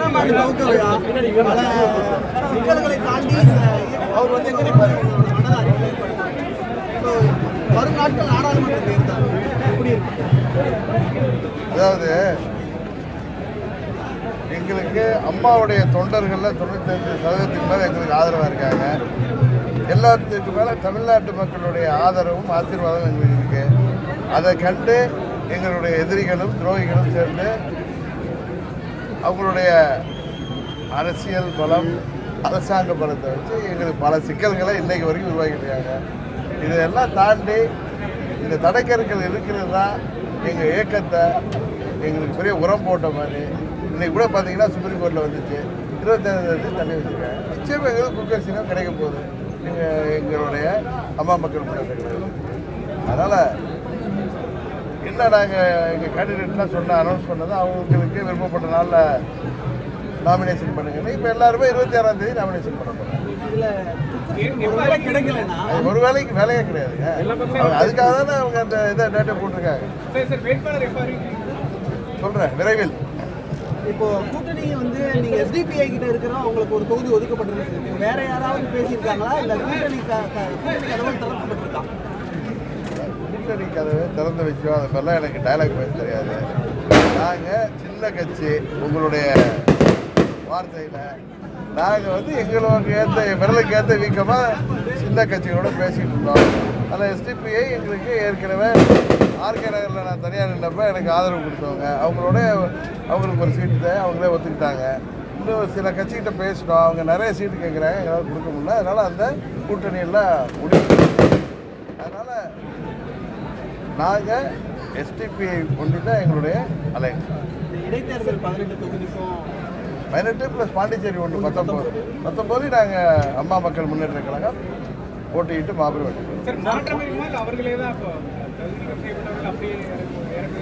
ஏழாம் ஆண்டு துவக்க விழா பல சிக்கல்களை தாண்டி இந்த அவர் வந்து எங்க நிற்பாரு மனதை அறிவிப்பார் ஸோ வரும் நாட்கள் நாடாளுமன்ற தேர்தல் எப்படி இருக்கு அதாவது எங்களுக்கு அம்மாவுடைய தொண்டர்களில் தொண்ணூத்தஞ்சு சதவீதத்துக்கு மேலே எங்களுக்கு ஆதரவாக இருக்காங்க எல்லாத்துக்கு மேலே தமிழ்நாட்டு மக்களுடைய ஆதரவும் ஆசீர்வாதம் எங்களுக்கு இருக்கு அதை கண்டு எங்களுடைய எதிரிகளும் துரோகிகளும் சேர்ந்து அவங்களுடைய அரசியல் பலம் அரசாங்க பலத்தை வச்சு எங்களுக்கு பல சிக்கல்களை இன்னைக்கு வரைக்கும் உருவாக்கிட்டு இருக்காங்க இதையெல்லாம் தாண்டி இந்த தடைக்கற்கள் இருக்கிறது தான் எங்கள் இயக்கத்தை எங்களுக்கு பெரிய உரம் போட்ட மாதிரி இன்னைக்கு கூட பார்த்தீங்கன்னா சுப்ரீம் கோர்ட்டில் வந்துச்சு இருபத்தேழு தேதி தள்ளி வச்சுருக்காங்க நிச்சயம் எங்களுக்கு குக்கர்சினம் கிடைக்க போகுது எங்கள் எங்களுடைய அம்மா மக்கள் முன்னேற்ற கழகம். அதனால் என்ன நாங்கள் எங்கள் கேண்டிடேட்லாம் சொன்ன அனௌன்ஸ் பண்ணது அவங்களுக்கு விருப்பப்பட்ட நாளில் நாமினேஷன் பண்ணுங்கன்னு இப்போ எல்லாருமே இருபத்தி ஆறாம் தேதி நாமினேஷன் பண்ண போகிறாங்க இதுல ஒருவேளை கிடைக்கலன்னா அது ஒரு வேலைக்கு வேலையே கிடையாதுங்க அவங்க அதுக்காக தானே அவங்க அந்த இதை டேட்டா போட்டிருக்காங்க சொல்கிறேன் விரைவில் இப்போ கூட்டணி வந்து நீங்க எஸ்டிபிஐ கிட்ட இருக்கிறோம் அவங்களுக்கு ஒரு தொகுதி ஒதுக்கப்பட்டிருக்கு வேற யாராவது பேசியிருக்காங்களா இல்ல கூட்டணி க- க- கூட்டணி கதவு திறக்கப்பட்டிருக்கா கூட்டணி கதவை திறந்து வச்சோம் அது மாதிரிலாம் எனக்கு டைலாக் பேச தெரியாது நாங்கள் சின்ன கட்சி உங்களுடைய வார்த்தையில் நாங்கள் வந்து எங்களுக்கு ஏற்ற விரலுக்கு ஏற்ற வீக்கமாக சின்ன கட்சிகளோட பேசிகிட்டு இருந்தோம் அதில் எஸ்டிபிஐ எங்களுக்கு ஏற்கனவே ஆர்கே நகரில் நான் தனியாக நின்றப்ப எனக்கு ஆதரவு கொடுத்தவங்க அவங்களோட அவங்களுக்கு ஒரு சீட்டு அவங்களே ஒத்துக்கிட்டாங்க இன்னும் சில கட்சிகிட்ட பேசினோம் அவங்க நிறைய சீட்டு கேட்குறாங்க எங்களால் கொடுக்க முடியல அதனால் அந்த கூட்டணியெல்லாம் முடிவு அதனால் நாங்கள் எஸ்டிபிஐ ஒன்று தான் எங்களுடைய அலையன்ஸ் இந்த இடைத்தேர்தல் பதினெட்டு தொகுதிக்கும் பதினெட்டு ப்ளஸ் பாண்டிச்சேரி ஒன்று பத்தொம்போது பத்தொம்போது நாங்கள் அம்மா மக்கள் முன்னேற்ற கழகம் போட்டியிட்டு மாபெரும் வெற்றி பெறுவோம். சார் மாற்றம் இருக்குமா இல்லை அவர்களே தான் அப்போ தகுதி செய்யப்பட்டவர்கள் அப்படியே இறங்கு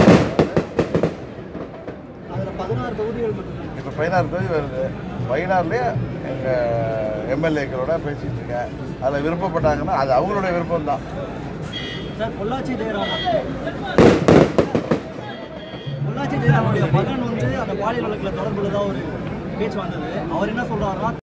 அதுல பதினாறு தொகுதிகள் மட்டும் இப்போ பதினாறு தொகுதி வருது பதினாறுலேயே எங்கள் எம்எல்ஏக்களோட பேசிகிட்டு இருக்கேன் அதில் விருப்பப்பட்டாங்கன்னா அது அவங்களுடைய விருப்பம் தான் சார் பொள்ளாச்சி ஜெயராமன் பொள்ளாச்சி ஜெயராமனுடைய மகன் வந்து அந்த பாலியல் வழக்கில் தொடர்புள்ளதா ஒரு பேச்சு வந்தது அவர் என்ன சொல்றாருன்னா